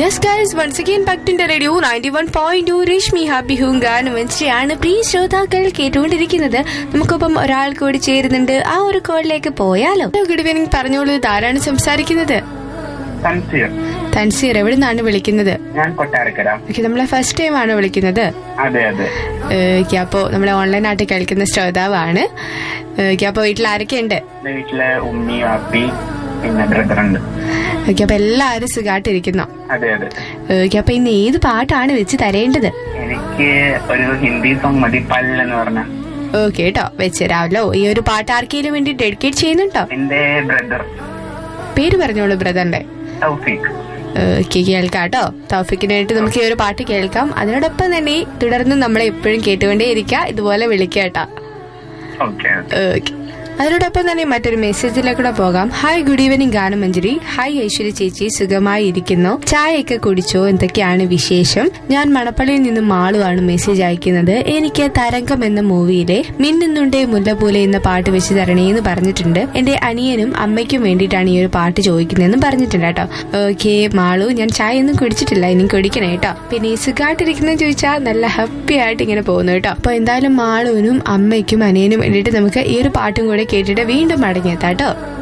yes guys once again back radio ninety one point Rashmi happy ഹൂങ്കാനും വെച്ചാണ് പ്രിയ ശ്രോതാക്കൾ കേട്ടുകൊണ്ടിരിക്കുന്നത് നമുക്കൊപ്പം ഒരാൾ കൂടി ചേരുന്നുണ്ട് ആ ഒരു കോളിലേക്ക് പോയാലോ ഗുഡ് ഈവനിങ് പറഞ്ഞോളൂ ഇതാരാണ് സംസാരിക്കുന്നത് തൻസീർ തൻസീർ എവിടെ നിന്നാണ് വിളിക്കുന്നത് ഞാൻ കൊട്ടാരക്കര ഓക്കെ നമ്മളെ ഫസ്റ്റ് ടൈം ആണ് വിളിക്കുന്നത് അതെ അതെ ഓക്കെ അപ്പോൾ നമ്മളെ ഓൺലൈനായിട്ട് കേൾക്കുന്ന ശ്രോതാവാണ് ഓക്കെ അപ്പോൾ വീട്ടിൽ ആരൊക്കെയുണ്ട് എന്റെ വീട്ടിലെ ഉമ്മി വാപ്പി പിന്നെ ബ്രദർ ഉണ്ട് ഓക്കെ അപ്പോൾ എല്ലാവരും സുഖമായിട്ടിരിക്കുന്നു അതെ അതെ ഓക്കെ അപ്പോൾ ഇന്ന് ഏത് പാട്ടാണ് വെച്ച് തരേണ്ടത് എനിക്ക് ഒരു ഹിന്ദി സോങ് മതി പൽ എന്ന് പറഞ്ഞ ഓക്കെ കേട്ടോ വെച്ചുതരാമല്ലോ ഈ ഒരു പാട്ട് ആർക്കെങ്കിലും വേണ്ടി ഡെഡിക്കേറ്റ് ചെയ്യുന്നുണ്ടോ എന്റെ ബ്രദർ പേര് പറഞ്ഞോളൂ ബ്രദറിന്റെ തൗഫീഖ് ഓക്കെ കേൾക്കാം കേട്ടോ തൗഫിക്കിനായിട്ട് നമുക്ക് ഈ ഒരു പാട്ട് കേൾക്കാം അതിനോടൊപ്പം തന്നെ തുടർന്ന് നമ്മളെ എപ്പോഴും കേട്ടുകൊണ്ടേയിരിക്കുക ഇതുപോലെ വിളിക്കുക കേട്ടോ ഓക്കെ ഓക്കെ അതിനോടൊപ്പം തന്നെ മറ്റൊരു മെസ്സേജിലേക്കൂടെ പോകാം hi good evening Ganamanjari hi Aishwarya ചേച്ചി സുഖമായി ഇരിക്കുന്നു ചായയൊക്കെ കുടിച്ചോ എന്തൊക്കെയാണ് വിശേഷം ഞാൻ മണപ്പള്ളിയിൽ നിന്നും മാളുവാണ് മെസ്സേജ് അയക്കുന്നത് എനിക്ക് തരംഗം എന്ന മൂവിയിലെ മിന്നുന്നുണ്ടേ മുല്ല പോലെ എന്ന പാട്ട് വെച്ച് തരണേ എന്ന് പറഞ്ഞിട്ടുണ്ട് എന്റെ അനിയനും അമ്മയ്ക്കും വേണ്ടിയിട്ടാണ് ഈ ഒരു പാട്ട് ചോദിക്കുന്നതെന്ന് പറഞ്ഞിട്ടുണ്ട് കേട്ടോ ഓക്കെ മാളു ഞാൻ ചായ ഒന്നും കുടിച്ചിട്ടില്ല ഇനി കുടിക്കണേ കേട്ടോ പിന്നെ ഈ സുഖമായിട്ടിരിക്കുന്ന ചോദിച്ചാൽ നല്ല ഹാപ്പി ആയിട്ട് ഇങ്ങനെ പോകുന്നു കേട്ടോ അപ്പൊ എന്തായാലും മാളുവിനും അമ്മയ്ക്കും അനിയനും വേണ്ടിയിട്ട് നമുക്ക് ഈ ഒരു പാട്ടും കൂടെ കേട്ടിട്ട് വീണ്ടും മടങ്ങിയെത്താം കേട്ടോ